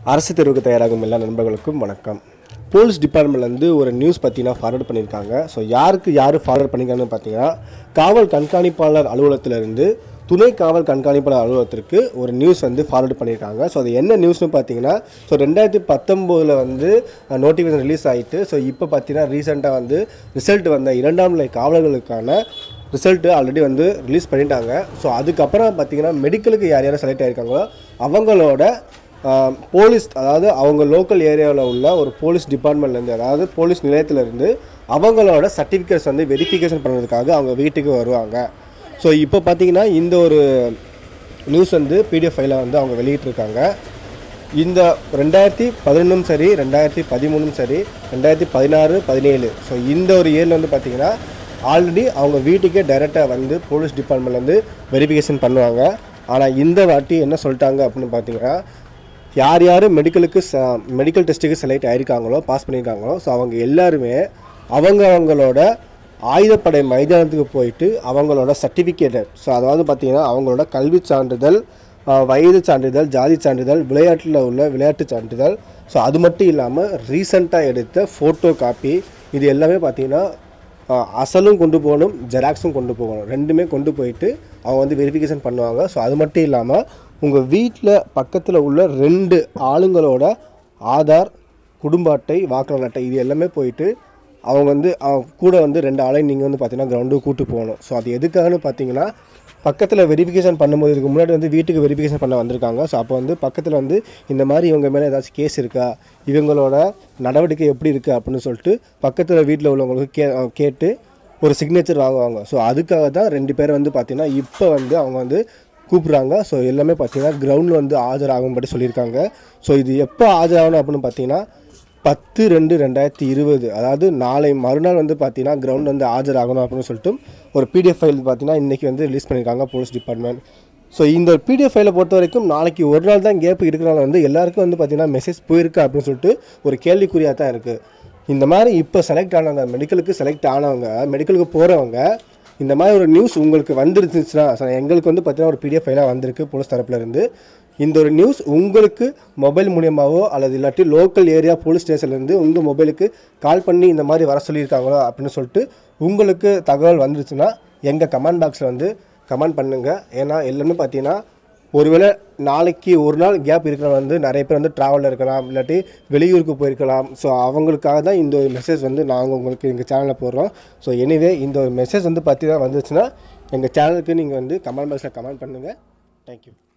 அரசு தேர்வுக்கு தயாராகும் எல்லா நண்பர்களுக்கும் வணக்கம் போலீஸ் டிபார்ட்மெண்ட்லேருந்து ஒரு நியூஸ் பார்த்தீங்கன்னா ஃபார்வர்ட் பண்ணியிருக்காங்க ஸோ யாருக்கு யார் ஃபார்வர்ட் பண்ணியிருக்காங்கன்னு பார்த்தீங்கன்னா காவல் கண்காணிப்பாளர் அலுவலகத்திலிருந்து துணை காவல் கண்காணிப்பாளர் அலுவலகத்திற்கு ஒரு நியூஸ் வந்து ஃபார்வர்ட் பண்ணியிருக்காங்க ஸோ அது என்ன நியூஸ்னு பார்த்தீங்கன்னா ஸோ ரெண்டாயிரத்தி பத்தொம்போதில் வந்து நோட்டிஃபிகேஷன் ரிலீஸ் ஆகிட்டு ஸோ இப்போ பார்த்தீங்கன்னா ரீசெண்டாக வந்து ரிசல்ட் வந்த இரண்டாம் நிலை காவலர்களுக்கான ரிசல்ட்டு ஆல்ரெடி வந்து ரிலீஸ் பண்ணிட்டாங்க ஸோ அதுக்கப்புறம் பார்த்தீங்கன்னா மெடிக்கலுக்கு யார் யாரும் செலக்ட் ஆகிருக்காங்களோ அவங்களோட ஆஹ், போலீஸ் அதாவது அவங்க லோக்கல் ஏரியாவில் உள்ள ஒரு போலீஸ் டிபார்ட்மெண்ட்லேருந்து அதாவது போலீஸ் நிலையத்திலேருந்து அவங்களோட சர்டிஃபிகேட்ஸ் வந்து வெரிஃபிகேஷன் பண்ணுறதுக்காக அவங்க வீட்டுக்கு வருவாங்க ஸோ இப்போ பார்த்தீங்கன்னா இந்த ஒரு நியூஸ் வந்து பிடிஎஃப் ஃபைலை வந்து அவங்க வெளியிட்டிருக்காங்க இந்த ரெண்டாயிரத்தி பதினொன்றும் சரி ரெண்டாயிரத்தி பதிமூணும் சரி ரெண்டாயிரத்தி பதினாறு பதினேழு ஸோ இந்த ஒரு இயரில் வந்து பார்த்தீங்கன்னா ஆல்ரெடி அவங்க வீட்டுக்கே டைரெக்டாக வந்து போலீஸ் டிபார்ட்மெண்ட்லேருந்து வெரிஃபிகேஷன் பண்ணுவாங்க ஆனால் இந்த வாட்டி என்ன சொல்லிட்டாங்க அப்படின்னு பார்த்தீங்கன்னா யார் யார் மெடிக்கலுக்கு ச மெடிக்கல் டெஸ்ட்டுக்கு செலக்ட் ஆயிருக்காங்களோ பாஸ் பண்ணியிருக்காங்களோ ஸோ அவங்க எல்லாருமே அவங்க அவங்களோட ஆயுதப்படை மைதானத்துக்கு போயிட்டு அவங்களோட சர்டிஃபிகேட்டை ஸோ அதாவது பார்த்தீங்கன்னா அவங்களோட கல்வி சான்றிதழ் ஆஹ், வயது சான்றிதழ் ஜாதி சான்றிதழ் விளையாட்டில் உள்ள விளையாட்டு சான்றிதழ் ஸோ அது மட்டும் இல்லாமல் ரீசண்டாக எடுத்த ஃபோட்டோ காப்பி இது எல்லாமே பார்த்தீங்கன்னா ஆஹ், அசலும் கொண்டு போகணும் ஜெராக்ஸும் கொண்டு போகணும் ரெண்டுமே கொண்டு போயிட்டு அவங்க வந்து வெரிஃபிகேஷன் பண்ணுவாங்க ஸோ அது மட்டும் இல்லாமல் உங்கள் வீட்டில் பக்கத்தில் உள்ள ரெண்டு ஆளுங்களோட ஆதார் குடும்ப அட்டை வாக்காளர் அட்டை இது எல்லாமே போயிட்டு அவங்க வந்து அவங்க கூட வந்து ரெண்டு ஆளையும் நீங்கள் வந்து பார்த்தீங்கன்னா கிரவுண்டுக்கு கூட்டு போகணும் ஸோ அது எதுக்காகன்னு பார்த்தீங்கன்னா பக்கத்தில் வெரிஃபிகேஷன் பண்ணும்போது இதுக்கு முன்னாடி வந்து வீட்டுக்கு வெரிஃபிகேஷன் பண்ண வந்திருக்காங்க ஸோ அப்போ வந்து பக்கத்தில் வந்து இந்த மாதிரி இவங்க மேலே ஏதாச்சும் கேஸ் இருக்கா இவங்களோட நடவடிக்கை எப்படி இருக்குது அப்படின்னு சொல்லிட்டு பக்கத்தில் வீட்டில் உள்ளவங்களுக்கு கே கேட்டு ஒரு சிக்னேச்சர் வாங்குவாங்க ஸோ அதுக்காக தான் ரெண்டு பேரை வந்து பார்த்தீங்கன்னா இப்போ வந்து அவங்க வந்து கூப்பிட்றாங்க ஸோ எல்லாமே பார்த்தீங்கன்னா கிரவுண்டில் வந்து ஆஜராகும்படி சொல்லியிருக்காங்க ஸோ இது எப்போ ஆஜராகணும் அப்படின்னு பார்த்தீங்கன்னா பத்து ரெண்டு ரெண்டாயிரத்தி இருபது அதாவது நாளை மறுநாள் வந்து பார்த்தீங்கன்னா கிரவுண்ட் வந்து ஆஜராகணும் அப்படின்னு சொல்லிட்டு ஒரு பிடிஎஃப் ஃபைல் பார்த்தீங்கன்னா இன்றைக்கி வந்து ரிலீஸ் பண்ணியிருக்காங்க போலீஸ் டிபார்ட்மெண்ட் ஸோ இந்த பிடிஎஃப் ஃபைலை பொறுத்த வரைக்கும் நாளைக்கு ஒரு நாள் தான் கேப் இருக்கிறனால வந்து எல்லாருக்கும் வந்து பார்த்தீங்கன்னா மெசேஜ் போயிருக்கு அப்படின்னு சொல்லிட்டு ஒரு கேள்விக்குறியாக தான் இருக்குது இந்த மாதிரி இப்போ செலக்ட் ஆனவங்க மெடிக்கலுக்கு செலக்ட் ஆனவங்க மெடிக்கலுக்கு போகிறவங்க இந்த மாதிரி ஒரு நியூஸ் உங்களுக்கு வந்துருந்துச்சுன்னா so எங்களுக்கு வந்து பார்த்தீங்கன்னா ஒரு பிடிஎஃப் ஃபைலாக வந்திருக்கு போலீஸ் தரப்புல இருந்து இந்த ஒரு நியூஸ் உங்களுக்கு மொபைல் மூலியமாவோ அல்லது இல்லாட்டி லோக்கல் ஏரியா போலீஸ் ஸ்டேஷன்லேருந்து உங்கள் மொபைலுக்கு கால் பண்ணி இந்த மாதிரி வர சொல்லியிருக்காங்களோ அப்படின்னு சொல்லிட்டு உங்களுக்கு தகவல் வந்துருச்சுன்னா எங்கள் கமெண்ட் பாக்ஸில் வந்து கமெண்ட் பண்ணுங்கள் ஏன்னா எல்லாமே பார்த்தீங்கன்னா ஒருவேளை நாளைக்கு ஒரு நாள் கேப் இருக்கிறவங்க வந்து நிறைய பேர் வந்து ட்ராவலில் இருக்கலாம் இல்லாட்டி வெளியூருக்கு போயிருக்கலாம் ஸோ அவங்களுக்காக தான் இந்த ஒரு மெசேஜ் வந்து நாங்கள் உங்களுக்கு எங்கள் சேனலில் போடுறோம் ஸோ எனிவே இந்த ஒரு மெசேஜ் வந்து பார்த்தீங்கன்னா வந்துச்சுன்னா எங்கள் சேனலுக்கு நீங்கள் வந்து கமெண்ட் பாக்ஸில் கமெண்ட் பண்ணுங்கள் தேங்க்யூ